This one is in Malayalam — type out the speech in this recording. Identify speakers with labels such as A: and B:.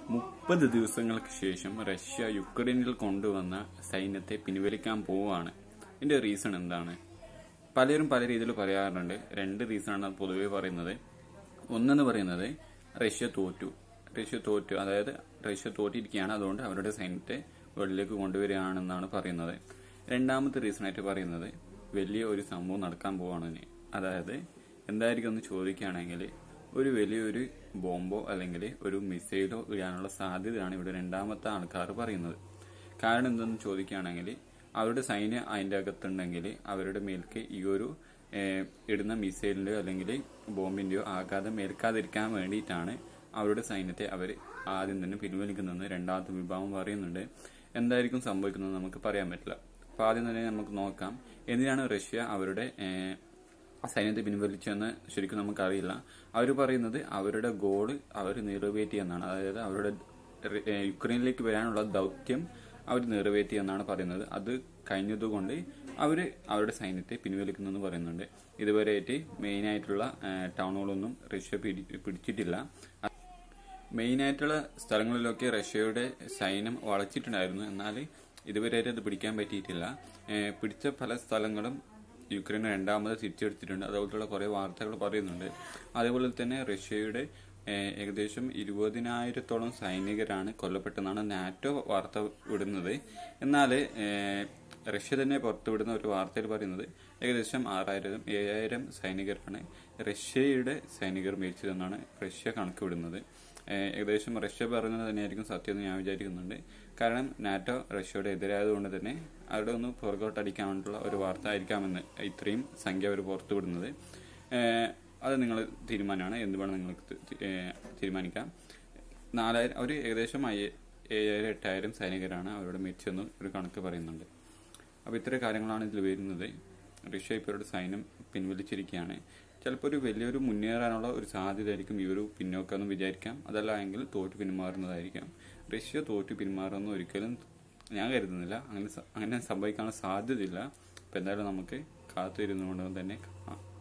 A: മുപ്പത് ദിവസങ്ങൾക്ക് ശേഷം റഷ്യ യുക്രൈനിൽ കൊണ്ടുവന്ന സൈന്യത്തെ പിൻവലിക്കാൻ പോവുകയാണ് ഇതിന്റെ റീസൺ എന്താണ് പലരും പല രീതിയിൽ പറയാറുണ്ട് രണ്ട് റീസണാണ് പൊതുവെ പറയുന്നത് ഒന്നെന്ന് പറയുന്നത് റഷ്യ തോറ്റു റഷ്യ തോറ്റു അതായത് റഷ്യ തോറ്റിരിക്കുകയാണ് അതുകൊണ്ട് അവരുടെ സൈന്യത്തെ വെളിയിലേക്ക് കൊണ്ടുവരികയാണെന്നാണ് പറയുന്നത് രണ്ടാമത്തെ റീസണായിട്ട് പറയുന്നത് വലിയ ഒരു സംഭവം നടക്കാൻ പോവാണ് അതായത് എന്തായിരിക്കും എന്ന് ചോദിക്കുകയാണെങ്കിൽ ഒരു വലിയൊരു ബോംബോ അല്ലെങ്കിൽ ഒരു മിസൈലോ ഇടാനുള്ള സാധ്യതയാണ് ഇവിടെ രണ്ടാമത്തെ ആൾക്കാർ പറയുന്നത് കാരണം എന്തെന്ന് ചോദിക്കുകയാണെങ്കിൽ അവരുടെ സൈന്യം അതിന്റെ അകത്തുണ്ടെങ്കിൽ അവരുടെ മേൽക്ക് ഈ ഒരു ഏഹ്, ഇടുന്ന മിസൈലിന്റെയോ അല്ലെങ്കിൽ ബോംബിന്റെയോ ആഘാതം ഏൽക്കാതിരിക്കാൻ വേണ്ടിയിട്ടാണ് അവരുടെ സൈന്യത്തെ അവർ ആദ്യം തന്നെ പിൻവലിക്കുന്നതെന്ന് രണ്ടാമത്തെ വിഭാഗം പറയുന്നുണ്ട് എന്തായിരിക്കും സംഭവിക്കുന്നത് നമുക്ക് പറയാൻ പറ്റില്ല അപ്പൊ ആദ്യം തന്നെ നമുക്ക് നോക്കാം എന്തിനാണ് റഷ്യ അവരുടെ ഏഹ്, സൈന്യത്തെ പിൻവലിച്ചെന്ന് ശരിക്കും നമുക്കറിയില്ല അവർ പറയുന്നത് അവരുടെ ഗോള് അവർ നിറവേറ്റി എന്നാണ് അതായത് അവരുടെ റി- ഏഹ് യുക്രൈനിലേക്ക് വരാനുള്ള ദൗത്യം അവർ നിറവേറ്റി എന്നാണ് പറയുന്നത് അത് കഴിഞ്ഞതുകൊണ്ട് അവർ അവരുടെ സൈന്യത്തെ പിൻവലിക്കുന്നെന്ന് പറയുന്നുണ്ട് ഇതുവരെയായിട്ട് മെയിൻ ആയിട്ടുള്ള ഏഹ്, ടൗണുകളൊന്നും റഷ്യ പിടി- പിടിച്ചിട്ടില്ല മെയിൻ ആയിട്ടുള്ള സ്ഥലങ്ങളിലൊക്കെ റഷ്യയുടെ സൈന്യം വളച്ചിട്ടുണ്ടായിരുന്നു എന്നാൽ ഇതുവരെ അത് പിടിക്കാൻ പറ്റിയിട്ടില്ല ഏഹ് പിടിച്ച പല സ്ഥലങ്ങളും യുക്രൈൻ രണ്ടാമത് തിരിച്ചെടുത്തിട്ടുണ്ട് അതുപോലത്തുള്ള കുറെ വാർത്തകൾ പറയുന്നുണ്ട് അതേപോലെ തന്നെ റഷ്യയുടെ ഏഹ് ഏകദേശം ഇരുപതിനായിരത്തോളം സൈനികരാണ് കൊല്ലപ്പെട്ടെന്നാണ് നാറ്റോ വാർത്ത വിടുന്നത് എന്നാൽ റഷ്യ തന്നെ പുറത്തുവിടുന്ന ഒരു വാർത്തയിൽ പറയുന്നത് ഏകദേശം ആറായിരം ഏഴായിരം സൈനികരാണ് റഷ്യയുടെ സൈനികർ മരിച്ചതെന്നാണ് റഷ്യ കണക്ക് വിടുന്നത് ഏഹ് ഏകദേശം റഷ്യ പറയുന്നത് തന്നെയായിരിക്കും സത്യം എന്ന് ഞാൻ വിചാരിക്കുന്നുണ്ട് കാരണം നാറ്റോ റഷ്യയുടെ എതിരായതുകൊണ്ട് തന്നെ അവരുടെ ഒന്ന് പുറകോട്ട് അടിക്കാൻ വേണ്ടിയുള്ള ഒരു വാർത്ത ആയിരിക്കാമെന്ന് ഇത്രയും സംഖ്യ അവർ പുറത്തുവിടുന്നത് ഏഹ് അത് നിങ്ങൾ തീരുമാനമാണ് എന്ത് വേണം നിങ്ങൾക്ക് തി- ഏഹ് തീരുമാനിക്കാം നാലായിരം അവർ ഏകദേശം അയ്യ- ഏഴായിരം എട്ടായിരം സൈനികരാണ് അവരുടെ മരിച്ചെന്ന് ഒരു കണക്ക് പറയുന്നുണ്ട് അപ്പോൾ ഇത്ര കാര്യങ്ങളാണ് ഇതിൽ വരുന്നത് റഷ്യ ഇപ്പോൾ അവരുടെ സൈന്യം പിൻവലിച്ചിരിക്കുകയാണ് ചിലപ്പോൾ ഒരു വലിയൊരു മുന്നേറാനുള്ള ഒരു സാധ്യതയായിരിക്കും ഈ ഒരു പിന്നോക്കം എന്ന് വിചാരിക്കാം അതല്ല എങ്കിൽ തോറ്റു പിന്മാറുന്നതായിരിക്കാം റഷ്യ തോറ്റു പിന്മാറുന്ന ഒരിക്കലും ഞാൻ കരുതുന്നില്ല അങ്ങനെ സ- അങ്ങനെ സംഭവിക്കാനുള്ള സാധ്യതയില്ല അപ്പം എന്തായാലും നമുക്ക് കാത്തിരുന്നുകൊണ്ട് തന്നെ കാണാം